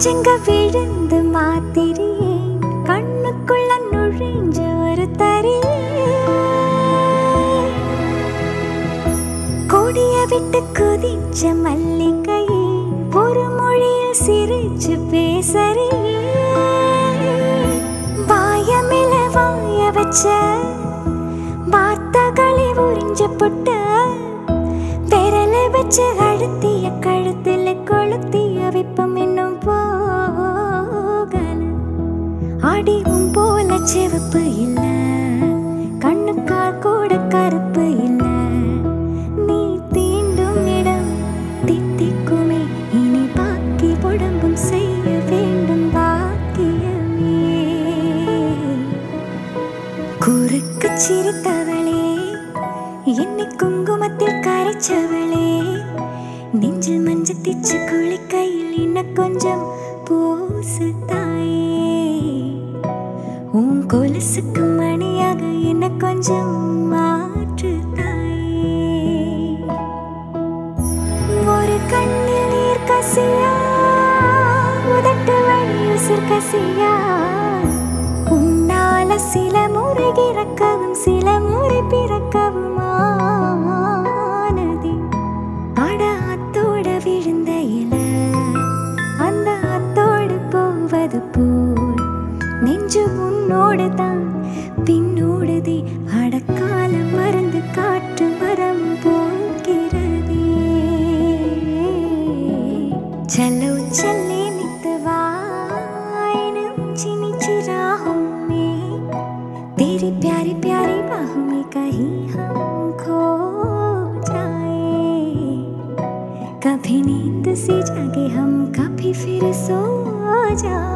மஞ்சங்க விழுந்து மாத்திரியே கண்ணுக்குள்ள நுழைஞ்ச ஒரு தரியே கொடிய விட்டு குதிச்ச மல்லிகையே ஒரு மொழியில் சிரிச்சு பேசறியே வாயமில வாய வச்ச வார்த்தைகளை உறிஞ்ச புட்ட விரல வச்சு அழுத்திய கழுத்துல கொளுத்திய விப்பம் இன்னும் போகல அடிவும் போல செவப்பு இல்ல கண்ணுக்கால் கூட கருப்பு இல்ல நீ தீண்டும் இடம் தித்திக்குமே இனி பாக்கி உடம்பும் செய்ய வேண்டும் பாக்கியமே குறுக்கு சிரித்தவளே என்னை குங்குமத்தில் கரைச்சவளே நெஞ்சில் மஞ்சள் திச்சு குளிக்கையில் இன்னும் கொஞ்சம் பூசு தாயே உன் கொலுசுக்கு மணியாக என்ன கொஞ்சம் மாற்று தாயே ஒரு கண்ணில் நீர் கசியா உதட்டு வழி உசிர் கசியா உன்னால சில முறை இறக்கவும் சில முறை பிறக்கவும் ஆனதே அட அத்தோட விழுந்த இல அந்த அத்தோடு போவது போல் நெஞ்சு உன்னோடு தான் பின்னோடுதே அடக்கால மறந்து காற்று மரம் போகிறதே चलो चले मितवाइन चिनी चिराहों में तेरी प्यारी प्यारी बाहों में कहीं हम खो जाए कभी नींद से जागे हम कभी फिर सो जाए